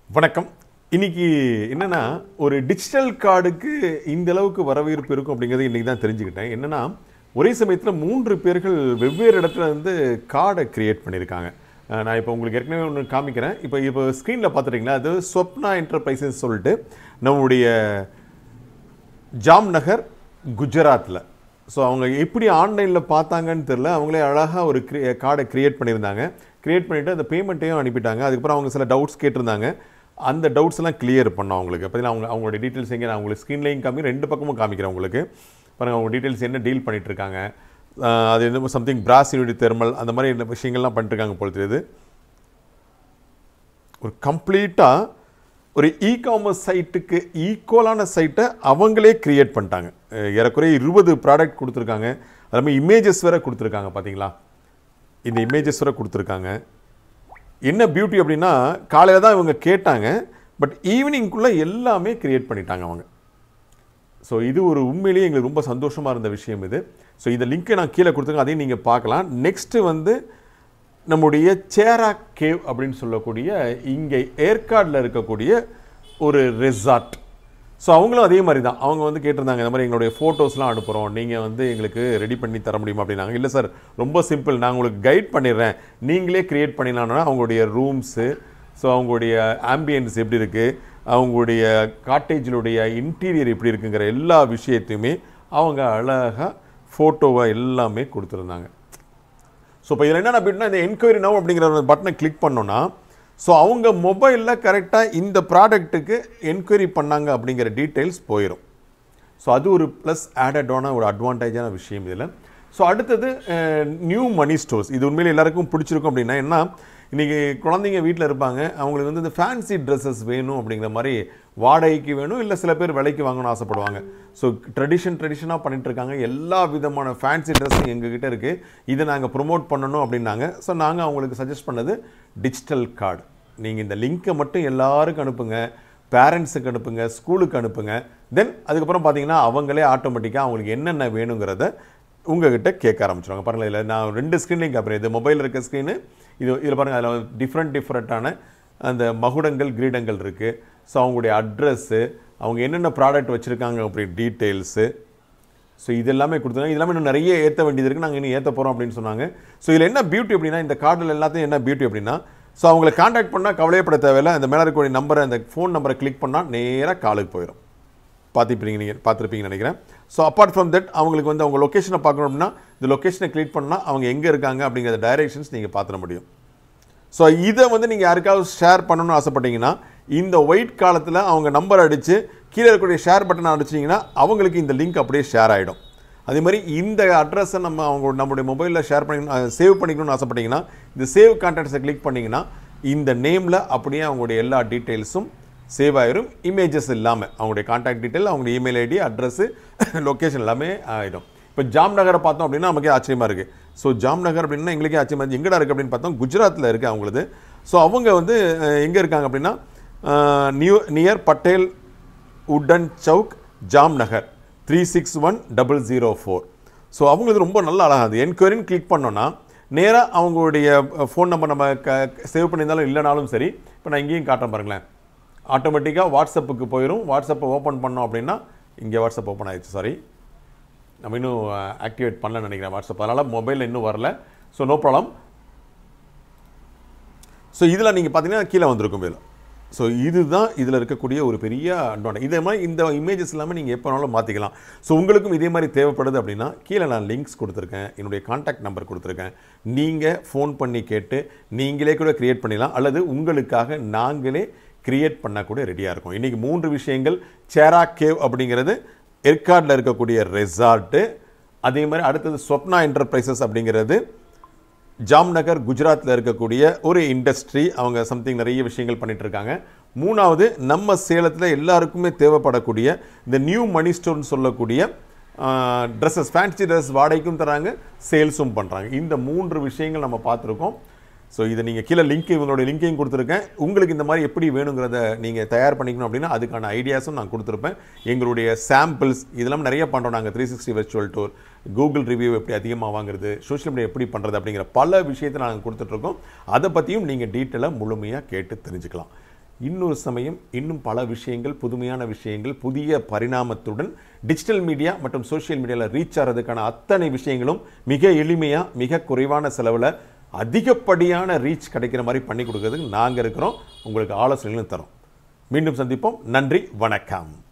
வணக்கம் இன்னைக்கு என்னன்னா ஒரு டிஜிட்டல் கார்டுக்கு இந்த அளவுக்கு வரவேற்பு இருக்கும் அப்படிங்கிறது இன்னைக்கு தான் தெரிஞ்சுக்கிட்டேன் என்னன்னா ஒரே சமயத்தில் மூன்று பேர்கள் வெவ்வேறு இடத்துல இருந்து கார்டை கிரியேட் பண்ணியிருக்காங்க அஹ் நான் இப்போ உங்களுக்கு ஏற்கனவே ஒன்று காமிக்கிறேன் இப்போ இப்போ ஸ்க்ரீனில் பார்த்துட்டிங்களா அது ஸ்வப்னா என்டர்பிரைசஸ் சொல்லிட்டு நம்முடைய ஜாம் நகர் குஜராத்தில் ஸோ அவங்க எப்படி ஆன்லைனில் பார்த்தாங்கன்னு தெரில அவங்களே அழகாக ஒரு க்ரி கார்டை க்ரியேட் பண்ணியிருந்தாங்க க்ரியேட் பண்ணிவிட்டு அந்த பேமெண்ட்டையும் அனுப்பிட்டாங்க அதுக்கப்புறம் அவங்க சில டவுட்ஸ் கேட்டிருந்தாங்க அந்த டவுட்ஸ் எல்லாம் கிளியர் பண்ணோம் அவங்களுக்கு பார்த்தீங்கன்னா அவங்க அவங்களோட டீட்டெயில்ஸ் எங்கே நான் உங்களுக்கு ஸ்க்ரீன்லையும் காமி ரெண்டு பக்கமும் காமிக்கிறேன் உங்களுக்கு பாருங்கள் அவங்க டீட்டெயில்ஸ் என்ன டீல் பண்ணிட்டு இருக்காங்க ஆஹ் அது என்ன சம்திங் பிராஸ் யூனிட் தெர்மல் அந்த மாதிரி என்ன விஷயங்கள்லாம் பண்ணிட்டு இருக்காங்க போல தெரியுது ஒரு கம்ப்ளீட்டாக ஒரு இ காமர்ஸ் சைட்டுக்கு ஈக்குவலான சைட்டை அவங்களே கிரியேட் பண்ணிட்டாங்க அஹ் ஏறக்குறைய இருபது ப்ராடக்ட் கொடுத்துருக்காங்க அது மாதிரி இமேஜஸ் வேற கொடுத்துருக்காங்க பார்த்தீங்களா இந்த இமேஜஸ் வேற கொடுத்துருக்காங்க என்ன பியூட்டி அப்படின்னா காலையில் தான் இவங்க கேட்டாங்க பட் ஈவினிங்குள்ளே எல்லாமே கிரியேட் பண்ணிட்டாங்க அவங்க ஸோ இது ஒரு உண்மையிலேயே எங்களுக்கு ரொம்ப சந்தோஷமாக இருந்த விஷயம் இது ஸோ இந்த லிங்க்கை நான் கீழே கொடுத்துருக்கேன் அதையும் நீங்கள் பார்க்கலாம் நெக்ஸ்ட்டு வந்து நம்முடைய சேரா கேவ் அப்படின்னு சொல்லக்கூடிய இங்கே ஏற்காடில் இருக்கக்கூடிய ஒரு ரெசார்ட் ஸோ அவங்களும் அதே மாதிரி தான் அவங்க வந்து கேட்டிருந்தாங்க இந்த மாதிரி எங்களுடைய ஃபோட்டோஸ்லாம் அனுப்புகிறோம் நீங்கள் வந்து எங்களுக்கு ரெடி பண்ணி தர முடியுமா அப்படின்னாங்க இல்லை சார் ரொம்ப சிம்பிள் நான் உங்களுக்கு கைட் பண்ணிடுறேன் நீங்களே க்ரியேட் பண்ணிடலாம்னா அவங்களுடைய ரூம்ஸு ஸோ அவங்களுடைய ஆம்பியன்ஸ் எப்படி இருக்குது அவங்களுடைய காட்டேஜினுடைய இன்டீரியர் எப்படி இருக்குங்கிற எல்லா விஷயத்தையுமே அவங்க அழகாக ஃபோட்டோவை எல்லாமே கொடுத்துருந்தாங்க ஸோ இப்போ இதில் என்ன அப்படின்னா இந்த என்கொயரி நவ் அப்படிங்கிற ஒரு பட்டனை கிளிக் பண்ணோன்னா ஸோ அவங்க மொபைலில் கரெக்டாக இந்த ப்ராடக்ட்டுக்கு என்கொயரி பண்ணாங்க அப்படிங்கிற டீட்டெயில்ஸ் போயிடும் ஸோ அது ஒரு ப்ளஸ் ஆடடான ஒரு அட்வான்டேஜான விஷயம் இதில் ஸோ அடுத்தது நியூ மணி ஸ்டோர்ஸ் இது உண்மையில எல்லாருக்கும் பிடிச்சிருக்கும் அப்படின்னா என்ன இன்றைக்கி குழந்தைங்க வீட்டில் இருப்பாங்க அவங்களுக்கு வந்து இந்த ஃபேன்சி ட்ரெஸ்ஸஸ் வேணும் அப்படிங்கிற மாதிரி வாடகைக்கு வேணும் இல்லை சில பேர் விலைக்கு வாங்கணும்னு ஆசைப்படுவாங்க ஸோ ட்ரெடிஷன் ட்ரெடிஷனாக பண்ணிட்டு இருக்காங்க எல்லா விதமான ஃபேன்சி ட்ரெஸ்ஸும் எங்ககிட்ட இருக்குது இதை நாங்கள் ப்ரொமோட் பண்ணணும் அப்படின்னாங்க ஸோ நாங்கள் அவங்களுக்கு சஜஸ்ட் பண்ணது டிஜிட்டல் கார்டு நீங்கள் இந்த லிங்க்கை மட்டும் எல்லாருக்கும் அனுப்புங்க பேரண்ட்ஸுக்கு அனுப்புங்க ஸ்கூலுக்கு அனுப்புங்க தென் அதுக்கப்புறம் பார்த்தீங்கன்னா அவங்களே ஆட்டோமேட்டிக்காக அவங்களுக்கு என்னென்ன வேணுங்கிறத உங்ககிட்ட கேட்க ஆரம்பிச்சிருவாங்க பாருங்கள் இதில் நான் ரெண்டு ஸ்க்ரீன்லையும் காட்டுறேன் இது மொபைல் இருக்க ஸ்க்ரீனு இது இதில் பாருங்கள் அதில் டிஃப்ரெண்ட் டிஃப்ரெண்ட்டான அந்த மகுடங்கள் கிரீடங்கள் இருக்குது ஸோ அவங்களுடைய அட்ரஸ்ஸு அவங்க என்னென்ன ப்ராடக்ட் வச்சுருக்காங்க அப்படி டீட்டெயில்ஸு ஸோ இது எல்லாமே கொடுத்தாங்க இது எல்லாமே இன்னும் நிறைய ஏற்ற வேண்டியது இருக்குது நாங்கள் இன்னும் ஏற்ற போகிறோம் அப்படின்னு சொன்னாங்க ஸோ இதில் என்ன பியூட்டி அப்படின்னா இந்த கார்டில் எல்லாத்தையும் என்ன பியூட்டி அப்படின்னா ஸோ அவங்களை காண்டாக்ட் பண்ணால் கவலையப்பட தேவையில்லை அந்த மேலே இருக்கக்கூடிய நம்பரை அந்த ஃபோன் நம்பரை கிளிக் பண்ணால் நேராக காலுக்கு போயிடும் பார்த்துப்பீங்க நீங்கள் பார்த்துருப்பீங்கன்னு நினைக்கிறேன் ஸோ அப்பார்ட் ஃப்ரம் தட் அவங்களுக்கு வந்து அவங்க லொக்கேஷனை பார்க்கணும் அப்படின்னா இந்த லொக்கேஷனை கிளிக் பண்ணால் அவங்க எங்கே இருக்காங்க அப்படிங்கிற டைரெக்ஷன்ஸ் நீங்கள் பார்த்துட முடியும் ஸோ இதை வந்து நீங்கள் யாருக்காவது ஷேர் பண்ணணும்னு ஆசைப்பட்டீங்கன்னா இந்த ஒயிட் காலத்தில் அவங்க நம்பர் அடித்து கீழே இருக்கக்கூடிய ஷேர் பட்டனை அடிச்சிங்கன்னா அவங்களுக்கு இந்த லிங்க் அப்படியே ஷேர் ஆகிடும் அதே மாதிரி இந்த அட்ரஸை நம்ம அவங்க நம்மளுடைய மொபைலில் ஷேர் பண்ணிக்கணும் சேவ் பண்ணிக்கணும்னு ஆசைப்பட்டீங்கன்னா இந்த சேவ் கான்டாக்ட்ஸை கிளிக் பண்ணிங்கன்னா இந்த நேமில் அப்படியே அவங்களுடைய எல்லா டீட்டெயில்ஸும் சேவ் ஆயிரும் இமேஜஸ் இல்லாமல் அவங்களுடைய கான்டாக்ட் டீட்டெயில் அவங்களுடைய இமெயில் ஐடி அட்ரஸு லொக்கேஷன் எல்லாமே ஆகிடும் இப்போ ஜாம் நகரை பார்த்தோம் அப்படின்னா நமக்கே ஆச்சரியமாக இருக்குது ஸோ ஜாம் நகர் அப்படின்னா எங்களுக்கே ஆச்சரியமாக இருக்கு. எங்கடா இருக்குது அப்படின்னு பார்த்தோம் குஜராத்தில் இருக்குது அவங்களது ஸோ அவங்க வந்து எங்கே இருக்காங்க அப்படின்னா நியூ நியர் பட்டேல் உட்டன் Chowk Jamnagar three six one double zero four so அவங்களுக்கு ரொம்ப நல்ல அழகாது என்கொயரின்னு கிளிக் பண்ணோன்னா நேராக அவங்களுடைய ஃபோன் நம்பர் நம்ம க சேவ் பண்ணியிருந்தாலும் இல்லைனாலும் சரி இப்போ நான் இங்கேயும் காட்டுறேன் பாருங்களேன் ஆட்டோமேட்டிக்காக வாட்ஸ்அப்புக்கு போயிடும் வாட்ஸ்அப்பை ஓப்பன் பண்ணோம் அப்படின்னா இங்கே வாட்ஸ்அப் ஓப்பன் ஆயிடுச்சு சாரி நம்ம இன்னும் ஆக்டிவேட் பண்ணலன்னு நினைக்கிறேன் வாட்ஸ்அப் அதனால் மொபைலில் இன்னும் வரல ஸோ நோ ப்ராப்ளம் ஸோ இதில் நீங்கள் பார்த்தீங்கன்னா கீழே வந்திருக்கும் இதில் ஸோ இதுதான் இதில் இருக்கக்கூடிய ஒரு பெரிய அட்வான்டேஜ் இதே மாதிரி இந்த இமேஜஸ் எல்லாமே நீங்கள் எப்போ வேணாலும் மாற்றிக்கலாம் ஸோ உங்களுக்கும் இதே மாதிரி தேவைப்படுது அப்படின்னா கீழே நான் லிங்க்ஸ் கொடுத்துருக்கேன் என்னுடைய காண்டாக்ட் நம்பர் கொடுத்துருக்கேன் நீங்கள் ஃபோன் பண்ணி கேட்டு நீங்களே கூட க்ரியேட் பண்ணிடலாம் அல்லது உங்களுக்காக நாங்களே கிரியேட் பண்ணக்கூட ரெடியாக இருக்கும் இன்றைக்கி மூன்று விஷயங்கள் சேரா கேவ் அப்படிங்கிறது ஏற்காடில் இருக்கக்கூடிய ரெசார்ட்டு அதே மாதிரி அடுத்தது ஸ்வப்னா என்டர்பிரைசஸ் அப்படிங்கிறது ஜாம்நகர் குஜராத்தில் இருக்கக்கூடிய ஒரு இண்டஸ்ட்ரி அவங்க சம்திங் நிறைய விஷயங்கள் பண்ணிட்டு இருக்காங்க மூணாவது நம்ம சேலத்தில் எல்லாருக்குமே தேவைப்படக்கூடிய இந்த நியூ மணி ஸ்டோர்னு சொல்லக்கூடிய ட்ரெஸ்ஸஸ் ஃபேன்சி ட்ரெஸ் வாடகைக்கும் தராங்க சேல்ஸும் பண்ணுறாங்க இந்த மூன்று விஷயங்கள் நம்ம பார்த்துருக்கோம் ஸோ இதை நீங்கள் கீழே லிங்க் இவங்களுடைய லிங்கையும் கொடுத்துருக்கேன் உங்களுக்கு இந்த மாதிரி எப்படி வேணுங்கிறத நீங்கள் தயார் பண்ணிக்கணும் அப்படின்னா அதுக்கான ஐடியாஸும் நான் கொடுத்துருப்பேன் எங்களுடைய சாம்பிள்ஸ் இதெல்லாம் நிறைய பண்ணுறோம் நாங்கள் three sixty virtual tour Google review எப்படி அதிகமாக வாங்குறது சோஷியல் மீடியா எப்படி பண்ணுறது அப்படிங்கிற பல விஷயத்தை நாங்கள் கொடுத்துட்ருக்கோம் அதை பற்றியும் நீங்கள் டீட்டெயிலாக முழுமையாக கேட்டு தெரிஞ்சுக்கலாம் இன்னொரு சமயம் இன்னும் பல விஷயங்கள் புதுமையான விஷயங்கள் புதிய பரிணாமத்துடன் டிஜிட்டல் மீடியா மற்றும் சோஷியல் மீடியாவில் ரீச் ஆகிறதுக்கான அத்தனை விஷயங்களும் மிக எளிமையாக மிக குறைவான செலவில் அதிகப்படியான ரீச் கிடைக்கிற மாதிரி பண்ணி கொடுக்கறதுக்கு நாங்கள் இருக்கிறோம் உங்களுக்கு ஆலோசனைகளும் தரோம் மீண்டும் சந்திப்போம் நன்றி வணக்கம்